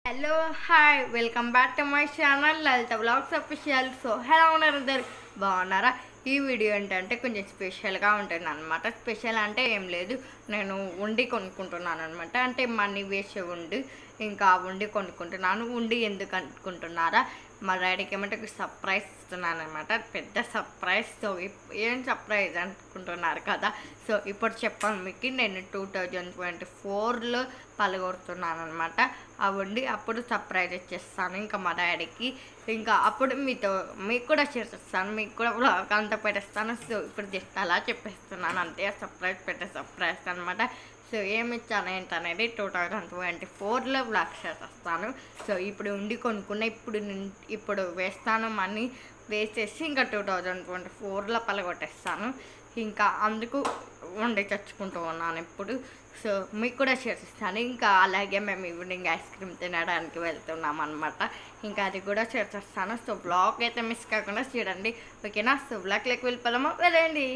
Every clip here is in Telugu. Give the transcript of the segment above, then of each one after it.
Hello hi welcome back to my channel Lalitha blogs official so ఎలా ఉన్నారు అందరు బాగున్నారా ఈ వీడియో ఏంటంటే కొంచెం స్పెషల్గా ఉంటుంది అనమాట స్పెషల్ అంటే ఏం లేదు నేను ఉండి కొనుక్కుంటున్నాను అనమాట అంటే మనీ వేసే ఉండి ఇంకా ఉండి కొనుక్కుంటున్నాను ఉండి ఎందుకు అనుకుంటున్నారా మా డాడీకి ఏమంటే ఒక సర్ప్రైజ్ ఇస్తున్నాను అనమాట పెద్ద సర్ప్రైజ్ సో ఇప్- ఏం సర్ప్రైజ్ అనుకుంటున్నారు కదా సో ఇప్పుడు చెప్పాను మీకు నేను టూ థౌజండ్ ట్వంటీ ఫోర్లో పలగొడుతున్నాను అనమాట ఆ ఉండి అప్పుడు సర్ప్రైజ్ ఇచ్చేస్తాను ఇంకా మా డాడీకి ఇంకా అప్పుడు మీతో మీకు కూడా చేసేస్తాను మీకు కూడా vlog అంతా పెట్టేస్తాను సో ఇప్పుడు జస్ట్ అలా చెప్పేస్తున్నాను అంతే సర్ప్రైజ్ పెట్టే సర్ప్రైజ్ అనమాట సో ఏమి ఇచ్చాను ఏంటనేది టూ థౌజండ్ ట్వంటీ ఫోర్లో బ్లాక్ చేసేస్తాను సో ఇప్పుడు ఉండి కొనుక్కున్న ఇప్పుడు నేను ఇప్పుడు వేస్తాను మనీ వేసేసి ఇంకా టూ థౌజండ్ ట్వంటీ ఫోర్లో పలగొట్టేస్తాను ఇంకా అందుకు వండి తెచ్చుకుంటూ ఉన్నాను ఇప్పుడు సో మీకు కూడా చేసిస్తాను ఇంకా అలాగే మేము ఈవినింగ్ ఐస్ క్రీమ్ తినడానికి వెళ్తున్నాం అనమాట ఇంకా అది కూడా చేసేస్తాను సో బ్లాగ్ అయితే మిస్ కాకుండా చూడండి ఓకేనా సో బ్లాగ్లోకి వెళ్ళిపోదామా వెళ్ళండి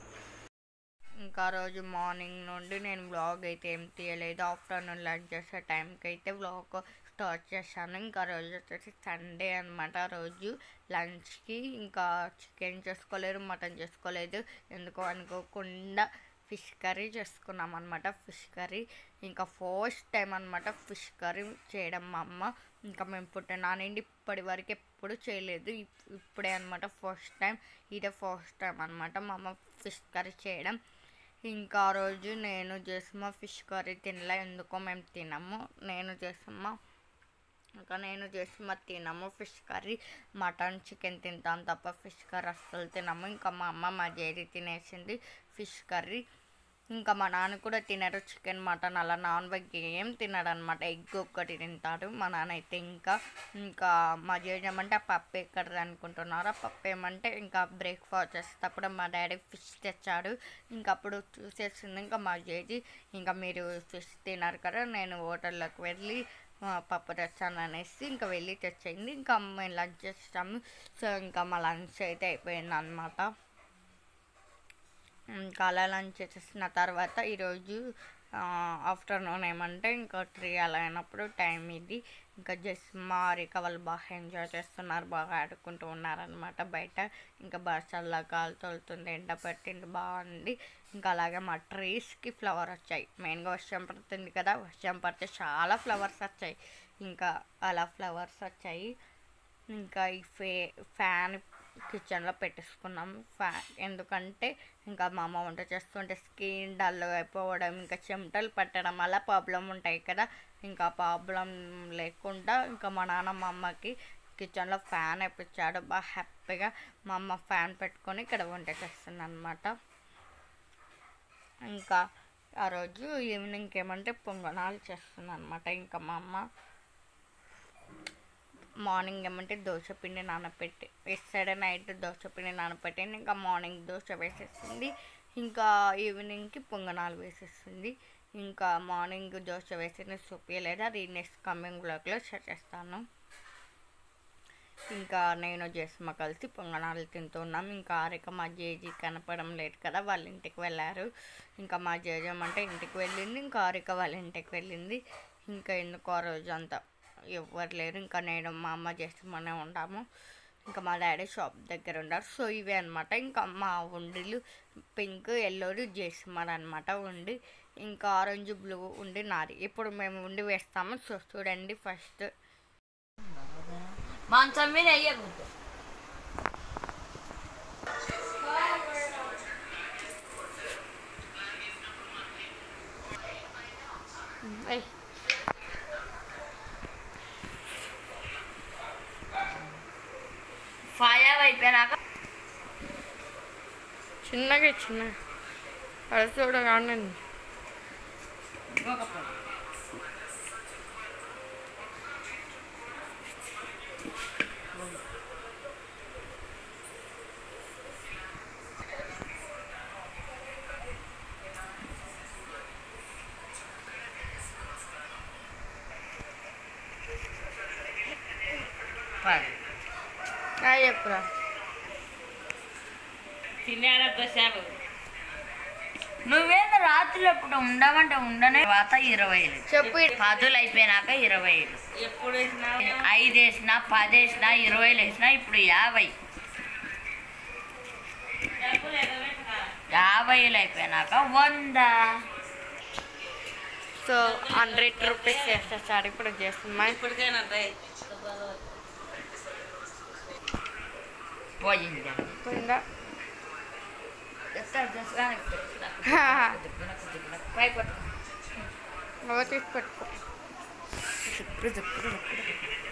ఇంకా రోజు మార్నింగ్ నుండి నేను వ్లాగ్ అయితే ఏం తీయలేదు ఆఫ్టర్నూన్ లంచ్ చేసే టైంకి అయితే వ్లాగ్ స్టార్ట్ చేశాను ఇంకా రోజు వచ్చేసి సండే అనమాట రోజు లంచ్కి ఇంకా చికెన్ చేసుకోలేదు మటన్ చేసుకోలేదు ఎందుకో అనుకోకుండా ఫిష్ కర్రీ చేసుకున్నాం అనమాట ఫిష్ కర్రీ ఇంకా ఫస్ట్ టైం అనమాట ఫిష్ కర్రీ చేయడం మా అమ్మ ఇంకా మేము పుట్టిన నుండి ఇప్పటి వరకు ఎప్పుడు చేయలేదు ఇప్- ఇప్పుడే అనమాట ఫస్ట్ టైం ఇదే ఫస్ట్ టైం అనమాట మా అమ్మ ఫిష్ కర్రీ చేయడం ఇంకా ఆ రోజు నేను చేసిన ఫిష్ కర్రీ తినలే ఎందుకో మేము తినము నేను చేసిన ఇంకా నేను చేసిన తినము ఫిష్ కర్రీ మటన్ చికెన్ తింటాం తప్ప ఫిష్ కర్రీ అస్సలు తినము ఇంకా మా అమ్మ మా జేరి తినేసింది ఫిష్ కర్రీ ఇంకా మా నాన్న కూడా తినరు చికెన్ మటన్ అలా నాన్ వెజ్ ఏం తినడు అనమాట ఎగ్ ఒక్కటి తింటాడు మా నాన్న అయితే ఇంకా ఇంకా మా జేజి ఏమంటే ఆ పప్పు ఎక్కడది అనుకుంటున్నారు ఆ పప్పు ఏమంటే ఇంకా బ్రేక్ఫాస్ట్ చేసేటప్పుడు మా డాడీ ఫిష్ తెచ్చాడు ఇంకా అప్పుడు చూసేసింది ఇంకా మా జేజి ఇంకా మీరు ఫిష్ తినరు కదా నేను హోటల్లోకి వెళ్ళి ఆ, పప్పు తెచ్చాను అనేసి ఇంకా వెళ్ళి తెచ్చింది ఇంకా మేము లంచ్ చేస్తాము సో ఇంకా మా లంచ్ అయితే అయిపోయింది అనమాట ఇంకా అలా లంచ్ చేసేసిన తర్వాత ఈరోజు ఆఫ్టర్నూన్ ఏమంటే ఇంకా త్రీ అలా అయినప్పుడు టైం ఇది ఇంకా జస్ట్ మా రిక వాళ్ళు బాగా ఎంజాయ్ చేస్తున్నారు బాగా ఆడుకుంటూ ఉన్నారనమాట బయట ఇంకా బాగా చల్లగా గాలి తోలుతుంది ఎండ పట్టింది బాగుంది ఇంకా అలాగే మా ట్రీస్కి ఫ్లవర్ వచ్చాయి మెయిన్గా వర్షం పడుతుంది కదా వర్షం పడితే చాలా ఫ్లవర్స్ వచ్చాయి ఇంకా అలా ఫ్లవర్స్ వచ్చాయి ఇంకా ఈ ఫే ఫ్యాన్ కిచెన్లో పెట్టేసుకున్నాం ఫ్యాన్ ఎందుకంటే ఇంకా మా అమ్మ వంట చేస్తుంటే స్కిన్ డల్ అయిపోవడం ఇంకా చెమటలు పట్టడం అలా ప్రాబ్లం ఉంటాయి కదా ఇంకా ప్రాబ్లం లేకుండా ఇంకా మా నాన్న మా అమ్మకి కిచెన్లో ఫ్యాన్ వేయించాడు బాగా హ్యాపీగా మా అమ్మ ఫ్యాన్ పెట్టుకొని ఇక్కడ వంట చేస్తుంది అనమాట ఇంకా ఆ రోజు ఈవినింగ్ ఏమంటే పొంగనాలు చేస్తుంది అనమాట ఇంకా మా అమ్మ మార్నింగ్ ఏమంటే దోశ పిండి నానబెట్టి ఎస్టర్డే నైట్ దోశ పిండి నానబెట్టింది ఇంకా మార్నింగ్ దోశ వేసేస్తుంది ఇంకా ఈవినింగ్కి పొంగనాలు వేసేస్తుంది ఇంకా మార్నింగ్ దోశ వేసిన చూపించలేదు అది నెక్స్ట్ కమింగ్ బ్లాగ్లో షేర్ చేస్తాను ఇంకా నేను జస్మ కలిసి పొంగనాలు తింటున్నాం ఇంకా ఆరిక మా జేజీ కనపడం లేదు కదా వాళ్ళ ఇంటికి వెళ్ళారు ఇంకా మా జేజం అంటే ఇంటికి వెళ్ళింది ఇంకా ఆరిక వాళ్ళ ఇంటికి వెళ్ళింది ఇంకా ఎందుకు ఆ రోజు అంతా ఎవ్వరు లేరు ఇంకా నేను మా అమ్మ జస్మనే ఉంటాము ఇంకా మా డాడీ షాప్ దగ్గర ఉన్నారు సో ఇవే అనమాట ఇంకా మా ఉండిలు పింక్ ఎల్లోది జేస్మర్ అనమాట ఉండి ఇంకా ఆరెంజ్ బ్లూ ఉండి నాది ఇప్పుడు మేము ఉండి వేస్తాము సో చూడండి ఫస్ట్ మంచం మీద వేయకూడదు ఏయ్. ఫైర్ అయిపోయినాక చిన్నగా చిన్న అది చూడగానే ఇంకొక పొడి. పది. చెప్పురా తినేడతో సేపు నువ్వేందో రాత్రులు ఎప్పుడు ఉండమంటే ఉండనే తర్వాత ఇరవై వేలు చెప్పు పదులు అయిపోయినాక ఇరవై వేలు ఎప్పుడు వేసినా ఐదు వేసిన పది వేసిన ఇరవై వేసిన ఇప్పుడు యాభై డబ్బులు ఎగబెట్టుకో. యాభై వేలు అయిపోయినాక వంద సో హండ్రెడ్ రూపీస్ చేసేసాడు ఇప్పుడు చేస్తున్నా ఇప్పటికైనా రే పోయింది పోయిందా పై పట్టు బాగా తీసి పెట్టుకో ఇప్పుడు ఇప్పుడు ఇప్పుడు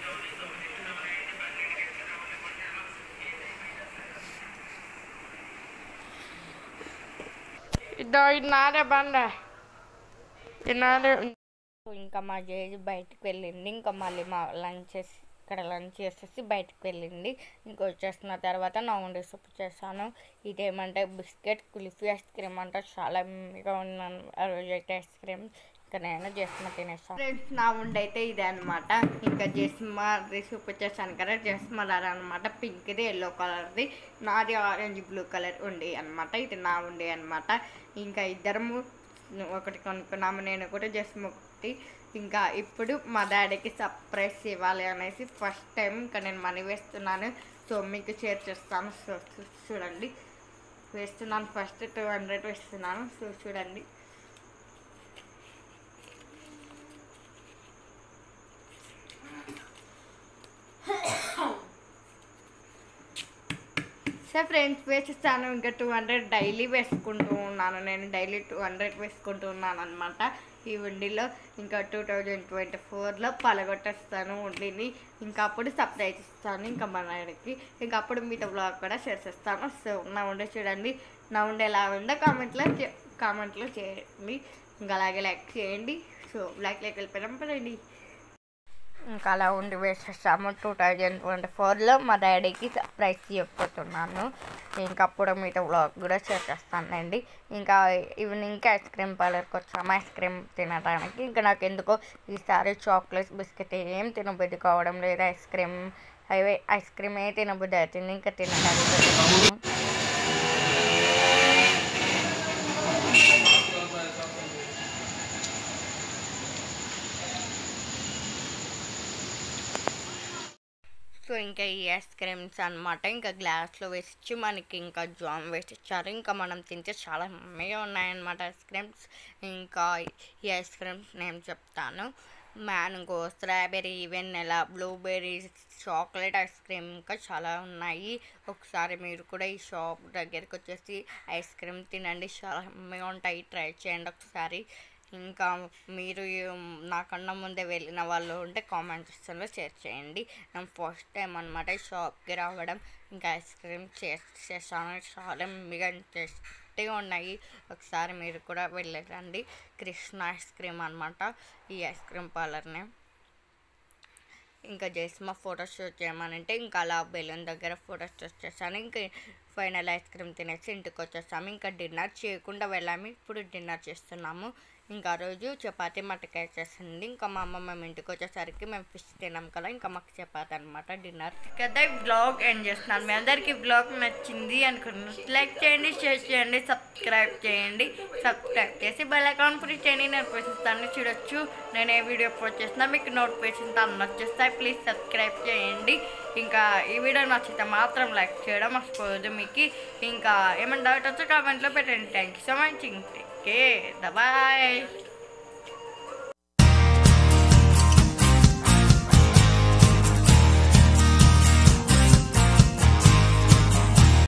ఇదో ఇన్నారే బండ ఇన్నారే ఇంకా మా జేజీ బయటికి వెళ్ళింది ఇంకా మళ్ళీ మా లంచ్ చేసి ఇక్కడ లంచ్ చేసేసి బయటికి వెళ్ళింది ఇంకా వచ్చేసిన తర్వాత నా ఉండే సూప్ చేశాను ఇదేమంటే బిస్కెట్ కుల్ఫీ ఐస్ క్రీమ్ అంటే చాలా యమ్మీగా ఉన్నాను ఆ రోజు అయితే ఐస్ క్రీమ్ ఇంకా నేను జస్మ తినేసాను ఫ్రెండ్స్ నా ఉండి అయితే ఇదే అనమాట ఇంకా జస్మ సూప్ చేశాను కదా జస్మ దార అనమాట పింక్ది ఎల్లో కలర్ది నాది ఆరెంజ్ బ్లూ కలర్ ఉండి అనమాట ఇది నా ఉండే అనమాట ఇంకా ఇద్దరము ఒకటి కొనుక్కున్నాము నేను కూడా జస్ట్ ఒకటి ఇంకా ఇప్పుడు మా డాడీకి సర్ప్రైజ్ ఇవ్వాలి అనేసి ఫస్ట్ టైం ఇంకా నేను మనీ వేస్తున్నాను సో మీకు షేర్ చేస్తాను సో చూ- చూడండి వేస్తున్నాను ఫస్ట్ టూ హండ్రెడ్ వేస్తున్నాను సో చూడండి సో ఫ్రెండ్స్ వేసిస్తాను ఇంకా టూ హండ్రెడ్ డైలీ వేసుకుంటూ ఉన్నాను నేను డైలీ టూ హండ్రెడ్ వేసుకుంటూ ఉన్నాను అనమాట ఈ ఉండిలో ఇంకా టూ థౌజండ్ ట్వంటీ ఫోర్లో పలగొట్టేస్తాను ఉండిని ఇంకా అప్పుడు సర్ప్రైజ్ ఇస్తాను ఇంకా మా నాయనకి ఇంకా అప్పుడు మీతో బ్లాగ్ కూడా షేర్ చేస్తాను సో నా ఉండే చూడండి నా ఉండే ఎలా ఉందో కామెంట్లో కామెంట్లో చేయండి ఇంకా అలాగే లైక్ చేయండి సో లైక్ లైక్ వెళ్ళిపోయినాం పదండి ఇంకా అలా ఉండి వేసేసాము టూ థౌజండ్ ట్వంటీ ఫోర్లో మా డాడీకి సర్ప్రైజ్ చెప్పబోతున్నాను ఇంకా అప్పుడు మీతో వ్లాగ్ కూడా షేర్ చేస్తానండి ఇంకా ఈవినింగ్కి ఐస్ క్రీమ్ పార్లర్కి వచ్చాము ఐస్ క్రీమ్ తినడానికి ఇంకా నాకు ఎందుకో ఈసారి చాక్లెట్స్ బిస్కెట్ ఏం తినబుద్ధి కావడం లేదు ఐస్ క్రీమ్ అవే ఐస్ క్రీమ్ ఏ తినబుద్ధి అవుతుంది ఇంకా తినడానికి వచ్చాము. సో ఇంకా ఈ ఐస్ క్రీమ్స్ అనమాట ఇంకా గ్లాస్లో వేసి మనకి ఇంకా జామ్ వేసి ఇచ్చారు ఇంకా మనం తింటే చాలా మమ్మీగా ఉన్నాయన్నమాట ఐస్ క్రీమ్స్ ఇంకా ఈ ఐస్ క్రీమ్స్ నేను చెప్తాను mango strawberry vanilla blueberry chocolate ice cream ఇంకా చాలా ఉన్నాయి ఒకసారి మీరు కూడా ఈ షాప్ దగ్గరికి వచ్చేసి ఐస్ క్రీమ్ తినండి చాలా మమ్మీగా ఉంటాయి ట్రై చేయండి ఒకసారి ఇంకా మీరు నాకన్నా ముందే వెళ్ళిన వాళ్ళు ఉంటే కామెంట్ సెక్షన్లో షేర్ చేయండి నేను ఫస్ట్ టైం అనమాట షాప్కి రావడం ఇంకా ఐస్ క్రీమ్ చేసాను చాలా మిగా టేస్టీగా ఉన్నాయి ఒకసారి మీరు కూడా వెళ్ళరండి కృష్ణ ఐస్ క్రీమ్ అనమాట ఈ ఐస్ క్రీమ్ పార్లర్ని ఇంకా చేసి మా ఫోటో షూట్ చేయమనంటే ఇంకా అలా బెలూన్ దగ్గర ఫోటో షూట్ చేశాను ఇంకా ఫైనల్ ఐస్ క్రీమ్ తినేసి ఇంటికి వచ్చేసాము ఇంకా డిన్నర్ చేయకుండా వెళ్ళాము ఇప్పుడు డిన్నర్ చేస్తున్నాము ఇంకా ఆ రోజు చపాతీ మటకాయ చేసింది ఇంకా మా అమ్మ మేము ఇంటికి వచ్చేసరికి మేము ఫిష్ తిన్నాం కదా ఇంకా మాకు చపాతీ అనమాట డిన్నర్ కదా బ్లాగ్ ఎండ్ చేస్తున్నాను మీ అందరికీ బ్లాగ్ నచ్చింది అనుకున్నాను లైక్ చేయండి షేర్ చేయండి సబ్స్క్రైబ్ చేయండి సబ్స్క్రైబ్ చేసి బెల్ అకౌంట్ ప్రెస్ చేయండి నోటిఫికేషన్స్ చూడొచ్చు నేను ఏ వీడియో పోస్ట్ చేసినా మీకు నోటిఫికేషన్స్ అన్నీ వచ్చేస్తాయి ప్లీజ్ సబ్స్క్రైబ్ చేయండి ఇంకా ఈ వీడియో నచ్చితే మాత్రం లైక్ చేయడం మర్చిపోవద్దు మీకు ఇంకా ఏమైనా డౌట్ వచ్చి కామెంట్లో పెట్టండి థ్యాంక్ యూ సో మచ్ ఇంకే బాయ్